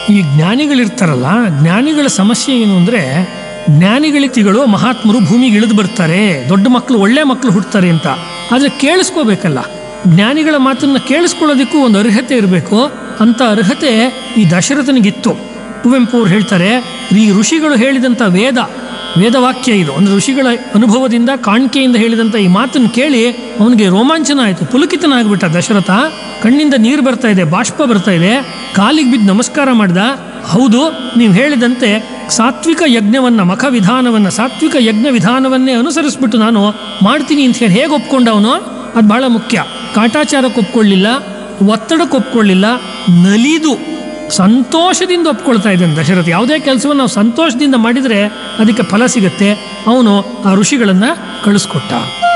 ಈ ಜ್ಞಾನಿಗಳಿರ್ತಾರಲ್ಲ ಜ್ಞಾನಿಗಳ ಸಮಸ್ಯೆ ಏನು ಅಂದರೆ ಜ್ಞಾನಿಗಳಿತಿಗಳು ಮಹಾತ್ಮರು ಭೂಮಿಗೆ ಇಳಿದು ಬರ್ತಾರೆ ದೊಡ್ಡ ಮಕ್ಕಳು ಒಳ್ಳೆ ಮಕ್ಕಳು ಹುಡ್ತಾರೆ ಅಂತ ಆದರೆ ಕೇಳಿಸ್ಕೋಬೇಕಲ್ಲ ಜ್ಞಾನಿಗಳ ಮಾತನ್ನ ಕೇಳಿಸ್ಕೊಳ್ಳೋದಕ್ಕೂ ಒಂದು ಅರ್ಹತೆ ಇರಬೇಕು ಅಂತ ಅರ್ಹತೆ ಈ ದಶರಥನಿಗಿತ್ತು ಕುವೆಂಪು ಅವ್ರು ಹೇಳ್ತಾರೆ ಈ ಋಷಿಗಳು ಹೇಳಿದಂಥ ವೇದ ವೇದವಾಕ್ಯ ಇದು ಅಂದರೆ ಋಷಿಗಳ ಅನುಭವದಿಂದ ಕಾಣಿಕೆಯಿಂದ ಹೇಳಿದಂಥ ಈ ಮಾತನ್ನು ಕೇಳಿ ಅವನಿಗೆ ರೋಮಾಂಚನ ಆಯಿತು ಪುಲಕಿತನಾಗ್ಬಿಟ್ಟ ದಶರಥ ಕಣ್ಣಿಂದ ನೀರು ಬರ್ತಾ ಇದೆ ಬಾಷ್ಪ ಬರ್ತಾ ಇದೆ ಕಾಲಿಗೆ ಬಿದ್ದು ನಮಸ್ಕಾರ ಮಾಡ್ದ ಹೌದು ನೀವು ಹೇಳಿದಂತೆ ಸಾತ್ವಿಕ ಯಜ್ಞವನ್ನ ಮಖ ವಿಧಾನವನ್ನ ಸಾತ್ವಿಕ ಯಜ್ಞ ವಿಧಾನವನ್ನೇ ಅನುಸರಿಸ್ಬಿಟ್ಟು ನಾನು ಮಾಡ್ತೀನಿ ಅಂತ ಹೇಳಿ ಹೇಗೆ ಒಪ್ಕೊಂಡ ಅವನು ಅದು ಬಹಳ ಮುಖ್ಯ ಕಾಟಾಚಾರಕ್ಕೆ ಒಪ್ಕೊಳ್ಳಿಲ್ಲ ಒತ್ತಡಕ್ಕೆ ಒಪ್ಕೊಳ್ಳಿಲ್ಲ ನಲಿದು ಸಂತೋಷದಿಂದ ಒಪ್ಕೊಳ್ತಾ ಇದ್ದಾನೆ ದಶರಥ ಯಾವುದೇ ಕೆಲಸವನ್ನು ನಾವು ಸಂತೋಷದಿಂದ ಮಾಡಿದರೆ ಅದಕ್ಕೆ ಫಲ ಸಿಗುತ್ತೆ ಅವನು ಆ ಋಷಿಗಳನ್ನು ಕಳಿಸ್ಕೊಟ್ಟ